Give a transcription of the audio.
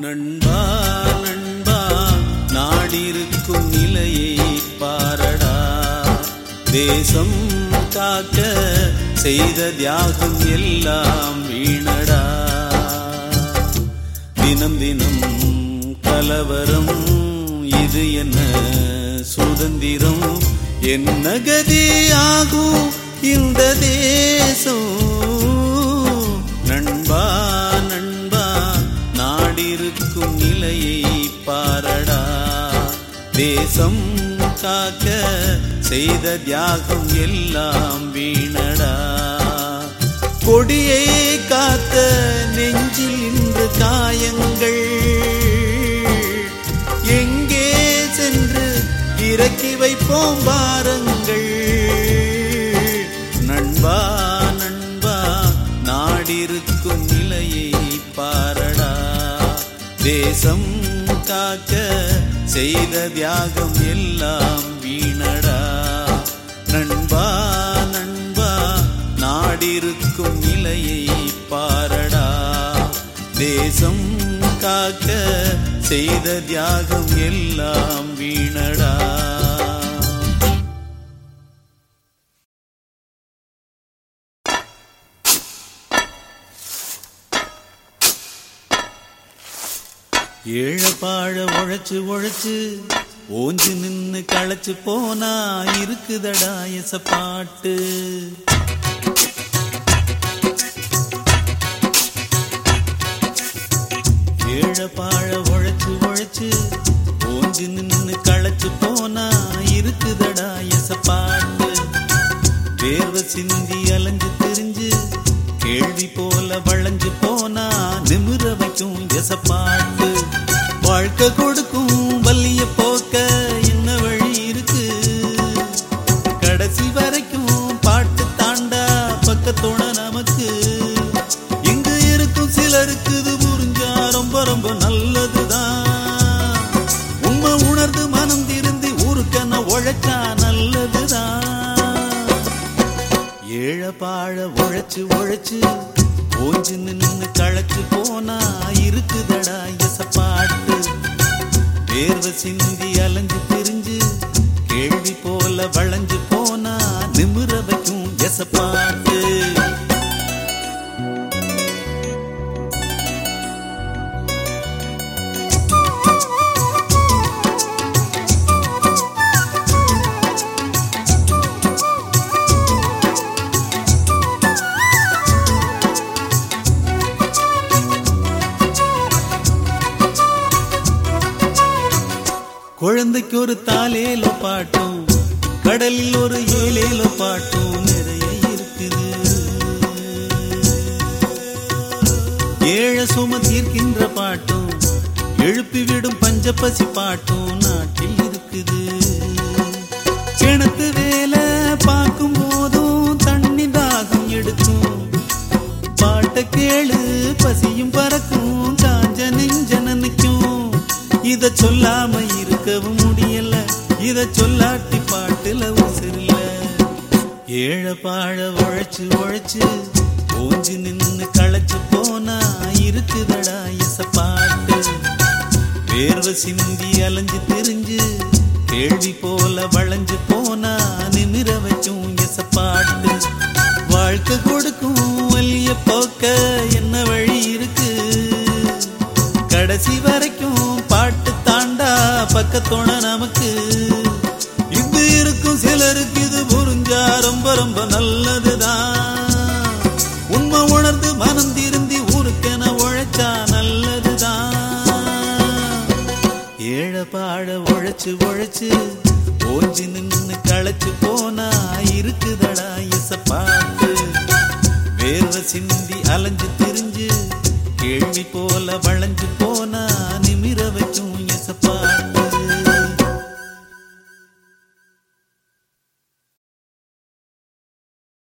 நண்பா நண்பா நாடிருக்கும் நிலையை பாரடா தேசம் காக்க செய்த தியாகம் எல்லாம் வீணடா தினம் தினம் கலவரம் இது என்ன சுதந்திரம் என்ன கதியாகும் இந்த தேசம் நண்பா நண்பா நாடிருக்கும் நிலையை பாரடா தேசம் காக்க செய்த தியாகம் எல்லாம் வீணடா கொடியை காத்த நெஞ்சில் இன்று காயங்கள் எங்கே சென்று இறக்கி வைப்போம் பாருங்கள் நண்பா நண்பா நாடிருக்கும் நிலையை பாரடா தேசம் காக்க செய்த தியாகம் எல்லாம் வீணடா நண்பா நண்பா நாடிருக்கும் நிலையை பாரடா தேசம் காக்க செய்த தியாகம் எல்லாம் வீணடா ஏழப்பாழ உழைச்சு உழைச்சு ஓஞ்சு நின்னு களைச்சு போனா இருக்குதடா எச பாட்டு ஏழப்பாழ உழைச்சு உழைச்சு ஓஞ்சு நின்னு களைச்சு போனா இருக்குதடா எச பாட்டு வேர்வை சிந்தி அலைஞ்சு திரிஞ்சு கேள்வி போல வளைஞ்சு போனா நிமிர வைக்கும் எசப்பாட்டு வாழ்க்கை கொடுக்கும் வலிய போக்க என்ன வழி இருக்கு கடைசி வரைக்கும் பாட்டு தாண்டா பக்கத்தோட நமக்கு இங்கு இருக்கும் சிலருக்கு இது புரிஞ்சா ரொம்ப ரொம்ப நல்லதுதான் உண்மை உணர்ந்து மனம் திருந்தி ஊருக்கென உழைச்சா நல்லதுதான் ஏழப்பாழ உழைச்சு உழைச்சு ஓஞ்சு நின்னு களைச்சு போனா இருக்குதடா எசப்பாட்டு வேர்வை சிந்தி அலைஞ்சு திரிஞ்சு கேள்வி போல வளைஞ்சு போனா நிமிர வைக்கும் எசப்பாட்டு குழந்தைக்கு ஒரு தாலேலோ பாட்டும் கடலில் ஒரு ஏலேலோ பாட்டும் நிறைய இருக்குது ஏழ சும தீர்க்கின்ற பாட்டும் எழுப்பி விடும் பஞ்சப்பசி பாட்டும் நாட்டில் இருக்குது கிணத்து வேலை பார்க்கும் போதும் தண்ணி தாகம் எடுக்கும் பாட்ட கேளு பசியும் பறக்கும் காஞ்ச நெஞ்ச நினைக்கும் இத சொல்லாம இருக்கவும் முடியல இத சொல்லாட்டி பாட்டுல உசிரில்ல ஏழ பாழ உழைச்சு உழைச்சு ஓஞ்சு நின்னு களைச்சு போனா இருக்குதடா எச பாட்டு வேர்வை சிந்தி அலைஞ்சு திரிஞ்சு கேள்வி போல வளைஞ்சு போனா நிமிர வச்சும் எச பாட்டு வாழ்க்கை கொடுக்கும் வலிய போக்க என்ன வழி இருக்கு கடைசி வரைக்கும் பாட்டு தாண்டா பக்கத்தோட நமக்கு இது இருக்கும் சிலருக்கு இது புரிஞ்சா ரொம்ப ரொம்ப நல்லதுதான் உண்மை உணர்ந்து மனம் திருந்தி ஊருக்கென உழைச்சா நல்லதுதான் ஏழ பாழ உழைச்சு உழைச்சு ஓஞ்சி நின்னு களைச்சு போனா இருக்குதடா இச பாட்டு வேர்வை சிந்தி அலைஞ்சு திரிஞ்சு கேள்வி போல வளைஞ்சு போ